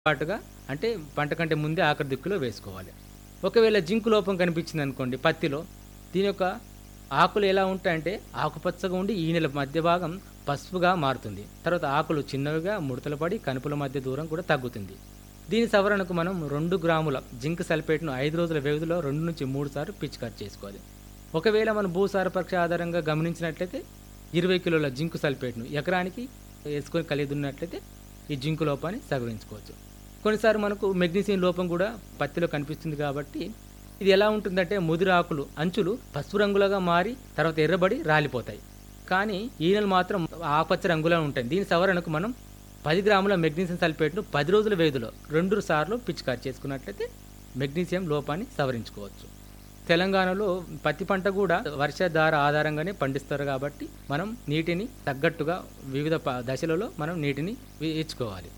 పాటుగా అంటే పంట కంటే ముందే ఆఖరి దిక్కులో వేసుకోవాలి ఒకవేళ జింకు లోపం కనిపించింది అనుకోండి పత్తిలో దీని యొక్క ఆకులు ఎలా ఉంటాయంటే ఆకుపచ్చగా ఉండి ఈ నెల మధ్య భాగం పసుపుగా మారుతుంది తర్వాత ఆకులు చిన్నవిగా ముడతలు పడి కనుపుల మధ్య దూరం కూడా తగ్గుతుంది దీని సవరణకు మనం రెండు గ్రాముల జింక్ సల్ఫేట్ను ఐదు రోజుల వ్యవధిలో రెండు నుంచి మూడు సార్లు పిచికారి చేసుకోవాలి ఒకవేళ మనం భూసార పరీక్ష ఆధారంగా గమనించినట్లయితే ఇరవై కిలోల జింకు సల్ఫేట్ను ఎకరానికి వేసుకొని కలిగి ఉన్నట్లయితే ఈ జింకు లోపాన్ని సవరించుకోవచ్చు కొన్నిసార్లు మనకు మెగ్నీషియం లోపం కూడా పత్తిలో కనిపిస్తుంది కాబట్టి ఇది ఎలా ఉంటుందంటే ముదిరి ఆకులు అంచులు పసుపు రంగులుగా మారి తర్వాత ఎర్రబడి రాలిపోతాయి కానీ ఈనెలు మాత్రం ఆకుపచ్చ రంగులో ఉంటాయి దీని సవరణకు మనం పది గ్రాముల మెగ్నీషియం సల్ఫేట్ను పది రోజుల వ్యవధిలో రెండు సార్లు పిచికారి చేసుకున్నట్లయితే మెగ్నీషియం లోపాన్ని సవరించుకోవచ్చు తెలంగాణలో పత్తి పంట కూడా వర్షధార ఆధారంగానే పండిస్తారు కాబట్టి మనం నీటిని తగ్గట్టుగా వివిధ ప- దశలలో మనం నీటిని వి- ఇచ్చుకోవాలి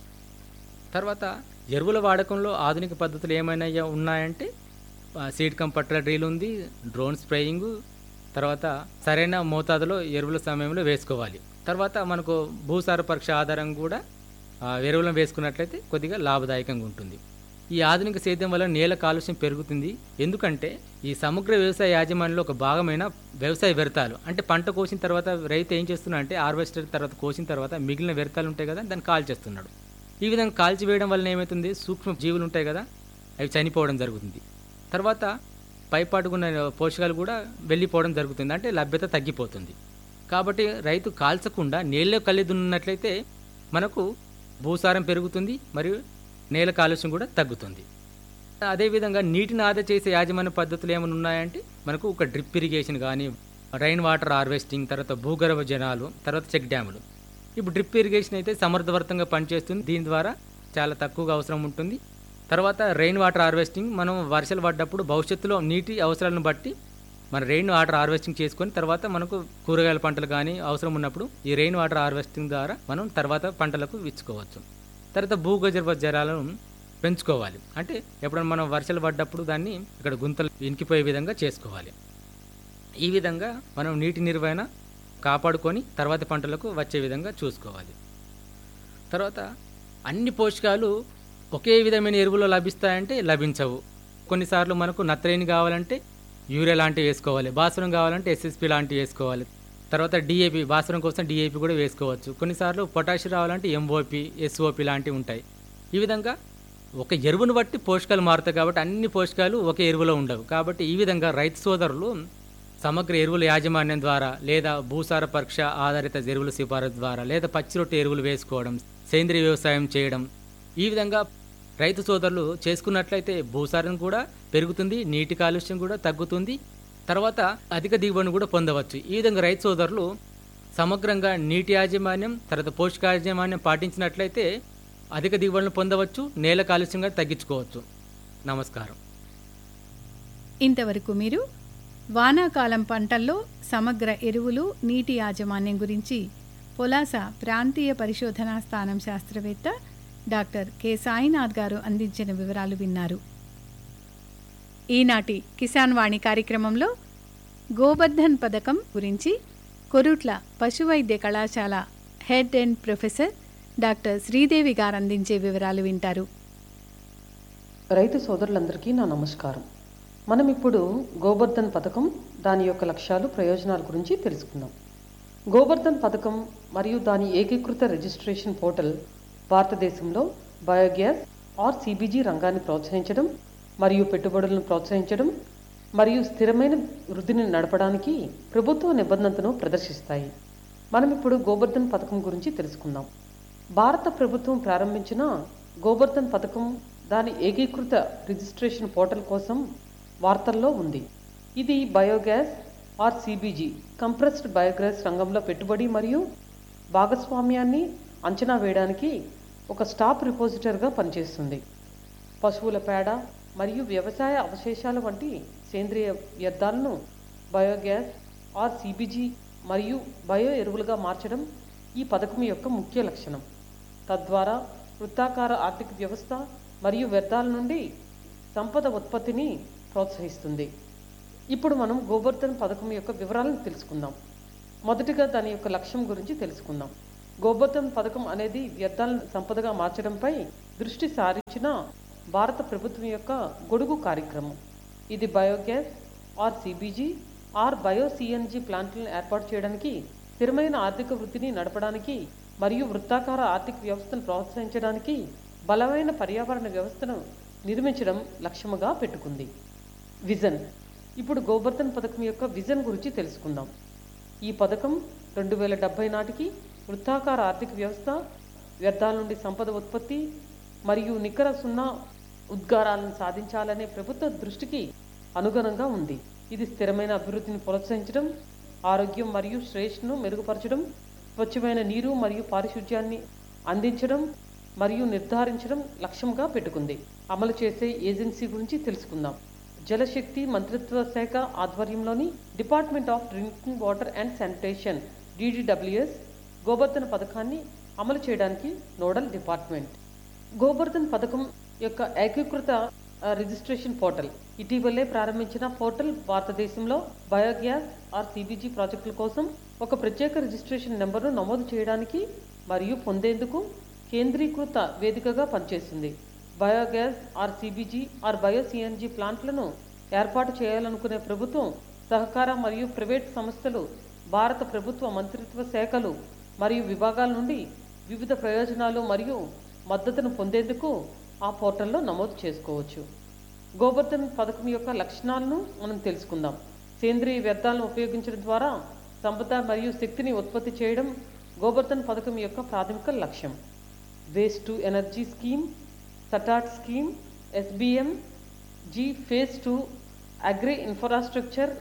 తర్వాత ఎరువుల వాడకంలో ఆధునిక పద్ధతులు ఏమైనా ఉన్నాయంటే ఆ, సీడ్ కంపట్ల డ్రిల్ ఉంది డ్రోన్ స్ప్రేయింగ్ తర్వాత సరైన మోతాదులో ఎరువుల సమయంలో వేసుకోవాలి తర్వాత మనకు భూసార పరీక్ష ఆధారం కూడా ఆ, ఎరువులను వేసుకున్నట్లయితే కొద్దిగా లాభదాయకంగా ఉంటుంది ఈ ఆధునిక సేద్యం వల్ల నేల కాలుష్యం పెరుగుతుంది ఎందుకంటే ఈ సమగ్ర వ్యవసాయ యాజమాన్యంలో ఒక భాగమైన వ్యవసాయ వ్యర్థాలు అంటే పంట కోసిన తర్వాత రైతు ఏం చేస్తున్నా అంటే హార్వెస్టర్ తర్వాత కోసిన తర్వాత మిగిలిన వ్యర్థాలు ఉంటాయి కదా దాన్ని కాల్చేస్తున్నాడు ఈ విధంగా కాల్చివేయడం వలన ఏమవుతుంది సూక్ష్మ జీవులు ఉంటాయి కదా అవి చనిపోవడం జరుగుతుంది తర్వాత పైపాటుకున్న పోషకాలు కూడా వెళ్ళిపోవడం జరుగుతుంది అంటే లభ్యత తగ్గిపోతుంది కాబట్టి రైతు కాల్చకుండా నీళ్ళలో కలిదున్నట్లయితే మనకు భూసారం పెరుగుతుంది మరియు నేల కాలుష్యం కూడా తగ్గుతుంది అదేవిధంగా నీటిని ఆదా చేసే యాజమాన్య పద్ధతులు ఏమైనా ఉన్నాయంటే మనకు ఒక డ్రిప్ ఇరిగేషన్ కానీ రైన్ వాటర్ హార్వెస్టింగ్ తర్వాత భూగర్భ జనాలు తర్వాత చెక్ డ్యాములు ఇప్పుడు డ్రిప్ ఇరిగేషన్ అయితే సమర్థవంతంగా పనిచేస్తుంది దీని ద్వారా చాలా తక్కువగా అవసరం ఉంటుంది తర్వాత రెయిన్ వాటర్ హార్వెస్టింగ్ మనం వర్షాలు పడ్డప్పుడు భవిష్యత్తులో నీటి అవసరాలను బట్టి మన రెయిన్ వాటర్ హార్వెస్టింగ్ చేసుకొని తర్వాత మనకు కూరగాయల పంటలు కానీ అవసరం ఉన్నప్పుడు ఈ రెయిన్ వాటర్ హార్వెస్టింగ్ ద్వారా మనం తర్వాత పంటలకు ఇచ్చుకోవచ్చు తర్వాత భూగర్భ జలాలను పెంచుకోవాలి అంటే ఎప్పుడైనా మనం వర్షాలు పడ్డప్పుడు దాన్ని ఇక్కడ గుంతలు ఇంకిపోయే విధంగా చేసుకోవాలి ఈ విధంగా మనం నీటి నిర్వహణ కాపాడుకొని తర్వాత పంటలకు వచ్చే విధంగా చూసుకోవాలి తర్వాత అన్ని పోషకాలు ఒకే విధమైన ఎరువులో లభిస్తాయంటే లభించవు కొన్నిసార్లు మనకు నత్రేని కావాలంటే యూరియా లాంటివి వేసుకోవాలి భాస్వరం కావాలంటే ఎస్ఎస్పి లాంటివి వేసుకోవాలి తర్వాత డిఏపి భాస్వరం కోసం డిఏపి కూడా వేసుకోవచ్చు కొన్నిసార్లు పొటాషియం రావాలంటే ఎంఓపి ఎస్ఓపి లాంటివి ఉంటాయి ఈ విధంగా ఒక ఎరువును బట్టి పోషకాలు మారుతాయి కాబట్టి అన్ని పోషకాలు ఒక ఎరువులో ఉండవు కాబట్టి ఈ విధంగా రైతు సోదరులు సమగ్ర ఎరువుల యాజమాన్యం ద్వారా లేదా భూసార పరీక్ష ఆధారిత ఎరువుల సిఫారసు ద్వారా లేదా పచ్చి రొట్టె ఎరువులు వేసుకోవడం సేంద్రియ వ్యవసాయం చేయడం ఈ విధంగా రైతు సోదరులు చేసుకున్నట్లయితే భూసారం కూడా పెరుగుతుంది నీటి కాలుష్యం కూడా తగ్గుతుంది తర్వాత అధిక దిగుబడిని కూడా పొందవచ్చు ఈ విధంగా రైతు సోదరులు సమగ్రంగా నీటి యాజమాన్యం తర్వాత పోషక యాజమాన్యం పాటించినట్లయితే అధిక దిగుబడులను పొందవచ్చు నేల కాలుష్యంగా తగ్గించుకోవచ్చు నమస్కారం ఇంతవరకు మీరు వానాకాలం పంటల్లో సమగ్ర ఎరువులు నీటి యాజమాన్యం గురించి పొలాస ప్రాంతీయ పరిశోధనా స్థానం శాస్త్రవేత్త డాక్టర్ కె సాయినాథ్ గారు అందించిన వివరాలు విన్నారు ఈనాటి కిసాన్ వాణి కార్యక్రమంలో గోవర్ధన్ పథకం గురించి కొరుట్ల పశువైద్య కళాశాల head and professor doctor Sridevi garu అందించే వివరాలు వింటారు రైతు సోదరులందరికీ నా నమస్కారం మనం ఇప్పుడు గోబర్ధన్ పథకం దాని యొక్క లక్ష్యాలు ప్రయోజనాల గురించి తెలుసుకుందాం గోబర్ధన్ పథకం మరియు దాని ఏకీకృత రిజిస్ట్రేషన్ పోర్టల్ భారతదేశంలో బయోగ్యాస్ ఆర్ సిబిజీ రంగాన్ని ప్రోత్సహించడం మరియు పెట్టుబడులను ప్రోత్సహించడం మరియు స్థిరమైన వృద్ధిని నడపడానికి ప్రభుత్వ నిబంధనను ప్రదర్శిస్తాయి మనం ఇప్పుడు గోబర్ధన్ పథకం గురించి తెలుసుకుందాం భారత ప్రభుత్వం ప్రారంభించిన గోబర్ధన్ పథకం దాని ఏకీకృత రిజిస్ట్రేషన్ పోర్టల్ కోసం వార్తల్లో ఉంది ఇది biogas or CBG compressed biogas రంగంలో పెట్టుబడి మరియు భాగస్వామ్యాన్ని అంచనా వేయడానికి ఒక స్టాప్ రిపోజిటర్గా పనిచేస్తుంది పశువుల పేడ మరియు వ్యవసాయ అవశేషాల వంటి సేంద్రియ వ్యర్థాలను బయోగ్యాస్ ఆర్ సిబిజీ మరియు బయో ఎరువులుగా మార్చడం ఈ పథకం యొక్క ముఖ్య లక్షణం తద్వారా వృత్తాకార ఆర్థిక వ్యవస్థ మరియు వ్యర్థాల నుండి సంపద ఉత్పత్తిని ప్రోత్సహిస్తుంది ఇప్పుడు మనం గోబర్ధన్ పథకం యొక్క వివరాలను తెలుసుకుందాం మొదటిగా దాని యొక్క లక్ష్యం గురించి తెలుసుకుందాం గోబర్ధన్ పథకం అనేది వ్యర్థాలను సంపదగా మార్చడంపై దృష్టి సారించిన భారత ప్రభుత్వం యొక్క గొడుగు కార్యక్రమం ఇది biogas or CBG or bio CNG ప్లాంట్లను ఏర్పాటు చేయడానికి స్థిరమైన ఆర్థిక వృద్ధిని నడపడానికి మరియు వృత్తాకార ఆర్థిక వ్యవస్థను ప్రోత్సహించడానికి బలమైన పర్యావరణ వ్యవస్థను నిర్మించడం లక్ష్యముగా పెట్టుకుంది విజన్ ఇప్పుడు గోబర్ధన్ పథకం యొక్క విజన్ గురించి తెలుసుకుందాం ఈ పథకం రెండు వేల డెబ్బై నాటికి వృత్తాకార ఆర్థిక వ్యవస్థ వ్యర్థాల నుండి సంపద ఉత్పత్తి మరియు నికర సున్నా ఉద్గారాలను సాధించాలనే ప్రభుత్వ దృష్టికి అనుగుణంగా ఉంది ఇది స్థిరమైన అభివృద్ధిని ప్రోత్సహించడం ఆరోగ్యం మరియు శ్రేష్ఠను మెరుగుపరచడం స్వచ్ఛమైన నీరు మరియు పారిశుధ్యాన్ని అందించడం మరియు నిర్ధారించడం లక్ష్యంగా పెట్టుకుంది అమలు చేసే ఏజెన్సీ గురించి తెలుసుకుందాం జలశక్తి మంత్రిత్వ శాఖ ఆధ్వర్యంలోని department of drinking water and sanitation DDWS Gobardhan పథకాన్ని అమలు చేయడానికి నోడల్ డిపార్ట్మెంట్ గోబర్ధన్ పథకం యొక్క ఏకీకృత ఆ, రిజిస్ట్రేషన్ పోర్టల్ ఇటీవలే ప్రారంభించిన పోర్టల్ భారతదేశంలో బయోగ్యాస్ ఆర్ సిబిజీ ప్రాజెక్టుల కోసం ఒక ప్రత్యేక రిజిస్ట్రేషన్ నెంబర్ను నమోదు చేయడానికి మరియు పొందేందుకు కేంద్రీకృత వేదికగా పనిచేస్తుంది biogas or CBG or bio CNG ప్లాంట్లను ఏర్పాటు చేయాలనుకునే ప్రభుత్వం సహకార మరియు ప్రైవేట్ సంస్థలు భారత ప్రభుత్వ మంత్రిత్వ శాఖలు మరియు విభాగాల నుండి వివిధ ప్రయోజనాలు మరియు మద్దతును పొందేందుకు ఆ పోర్టల్లో నమోదు చేసుకోవచ్చు గోబర్ధన్ పథకం యొక్క లక్షణాలను మనం తెలుసుకుందాం సేంద్రియ వ్యర్థాలను ఉపయోగించడం ద్వారా సంపద మరియు శక్తిని ఉత్పత్తి చేయడం గోబర్ధన్ పథకం యొక్క ప్రాథమిక లక్ష్యం waste to energy scheme SATAT scheme SBM G phase two agri infrastructure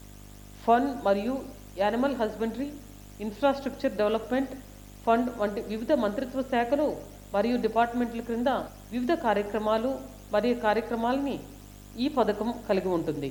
fund మరియు animal husbandry infrastructure development fund వంటి వివిధ మంత్రిత్వ శాఖలు మరియు డిపార్ట్మెంట్ల క్రింద వివిధ కార్యక్రమాలు మరియు కార్యక్రమాలని ఈ పథకం కలిగి ఉంటుంది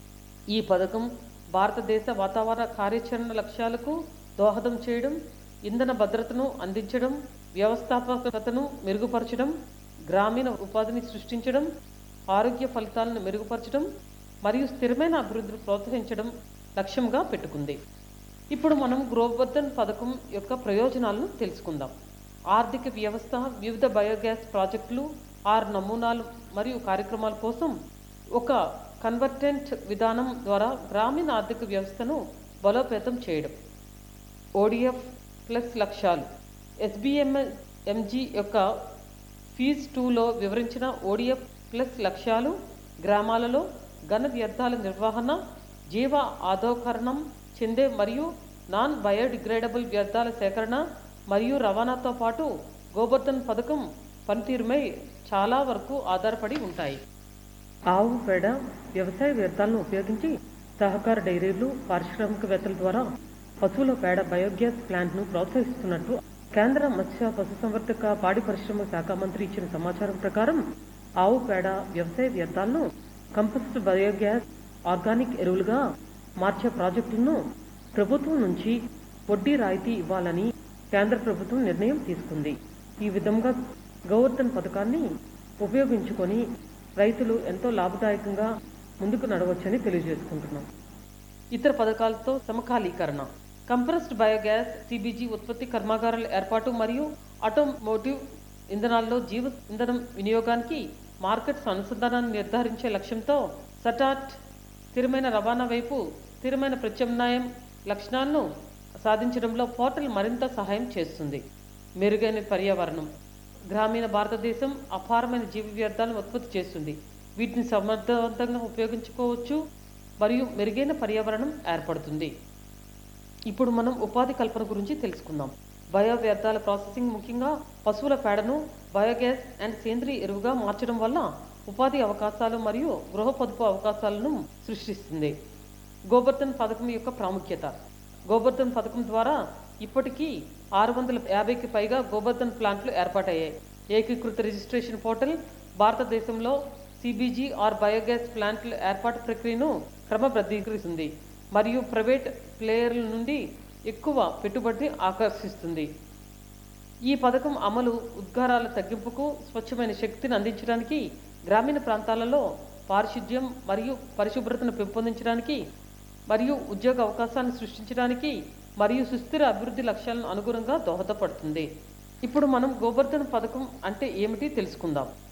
ఈ పథకం భారతదేశ వాతావరణ కార్యాచరణ లక్ష్యాలకు దోహదం చేయడం ఇంధన భద్రతను అందించడం వ్యవస్థాపకతను మెరుగుపరచడం గ్రామీణ ఉపాధిని సృష్టించడం ఆరోగ్య ఫలితాలను మెరుగుపరచడం మరియు స్థిరమైన అభివృద్ధిని ప్రోత్సహించడం లక్ష్యంగా పెట్టుకుంది ఇప్పుడు మనం గోబర్ధన్ పథకం యొక్క ప్రయోజనాలను తెలుసుకుందాం ఆర్థిక వ్యవస్థ వివిధ బయోగ్యాస్ ప్రాజెక్టులు ఆరు నమూనాలు మరియు కార్యక్రమాల కోసం ఒక కన్వర్టెంట్ విధానం ద్వారా గ్రామీణ ఆర్థిక వ్యవస్థను బలోపేతం చేయడం ఓడిఎఫ్ ప్లస్ లక్ష్యాలు ఎస్బిఎం ఎంజీ యొక్క ఫీజ్ టూలో వివరించిన ఓడిఎఫ్ ప్లస్ లక్ష్యాలు గ్రామాలలో ఘన వ్యర్థాల నిర్వహణ జీవ ఆదోకరణం చెందే మరియు నాన్ బయోడిగ్రేడబుల్ వ్యర్థాల సేకరణ మరియు రవాణాతో పాటు గోబర్ధన్ పథకం పనితీరుపై చాలా వరకు ఆధారపడి ఉంటాయి ఆవు పేడ వ్యవసాయ వ్యర్థాలను ఉపయోగించి సహకార డైరీలు పారిశ్రామికవేత్తల ద్వారా పశువుల పేడ బయోగ్యాస్ ప్లాంట్ను ప్రోత్సహిస్తున్నట్లు కేంద్ర మత్స్య పశుసంవర్ధక పాడి పరిశ్రమ శాఖ మంత్రి ఇచ్చిన సమాచారం ప్రకారం ఆవు పేడ వ్యవసాయ వ్యర్థాలను కంపోస్ట్ బయోగ్యాస్ ఆర్గానిక్ ఎరువులుగా మార్చే ప్రాజెక్టులను ప్రభుత్వం నుంచి వడ్డీ రాయితీ ఇవ్వాలని కేంద్ర ప్రభుత్వం నిర్ణయం తీసుకుంది ఈ విధంగా గోవర్ధన్ పథకాన్ని ఉపయోగించుకొని రైతులు ఎంతో లాభదాయకంగా ముందుకు నడవచ్చని తెలియజేసుకుంటున్నాం ఇతర పథకాలతో సమకాలీకరణ కంప్రెస్డ్ బయోగ్యాస్ సిబిజీ ఉత్పత్తి కర్మాగారాల ఏర్పాటు మరియు ఆటోమోటివ్ ఇంధనాల్లో జీవ ఇంధనం వినియోగానికి మార్కెట్స్ అనుసంధానాన్ని నిర్ధారించే లక్ష్యంతో సటాట్ స్థిరమైన రవాణా వైపు స్థిరమైన ప్రత్యామ్నాయం లక్షణాలను సాధించడంలో పోర్టల్ మరింత సహాయం చేస్తుంది మెరుగైన పర్యావరణం గ్రామీణ భారతదేశం అపారమైన జీవ వ్యర్థాలను ఉత్పత్తి చేస్తుంది వీటిని సమర్థవంతంగా ఉపయోగించుకోవచ్చు మరియు మెరుగైన పర్యావరణం ఏర్పడుతుంది ఇప్పుడు మనం ఉపాధి కల్పన గురించి తెలుసుకుందాం బయో వ్యర్థాల ప్రాసెసింగ్ ముఖ్యంగా పశువుల పేడను బయోగ్యాస్ అండ్ సేంద్రియ ఎరువుగా మార్చడం వల్ల ఉపాధి అవకాశాలు మరియు గృహ పొదుపు అవకాశాలను సృష్టిస్తుంది గోబర్ధన్ పథకం యొక్క ప్రాముఖ్యత గోబర్ధన్ పథకం ద్వారా ఇప్పటికీ ఆరు వందల యాభైకి పైగా గోబర్ధన్ ప్లాంట్లు ఏర్పాటయ్యాయి ఏకీకృత రిజిస్ట్రేషన్ పోర్టల్ భారతదేశంలో సిబిజీ ఆర్ బయోగ్యాస్ ప్లాంట్ల ఏర్పాటు ప్రక్రియను క్రమబద్ధీకరిస్తుంది మరియు ప్రైవేట్ ప్లేయర్ల నుండి ఎక్కువ పెట్టుబడిని ఆకర్షిస్తుంది ఈ పథకం అమలు ఉద్గారాల తగ్గింపుకు స్వచ్ఛమైన శక్తిని అందించడానికి గ్రామీణ ప్రాంతాలలో పారిశుద్ధ్యం మరియు పరిశుభ్రతను పెంపొందించడానికి మరియు ఉద్యోగ అవకాశాలను సృష్టించడానికి మరియు సుస్థిర అభివృద్ధి లక్ష్యాలను అనుగుణంగా దోహదపడుతుంది ఇప్పుడు మనం గోవర్ధన్ పథకం అంటే ఏమిటి తెలుసుకుందాం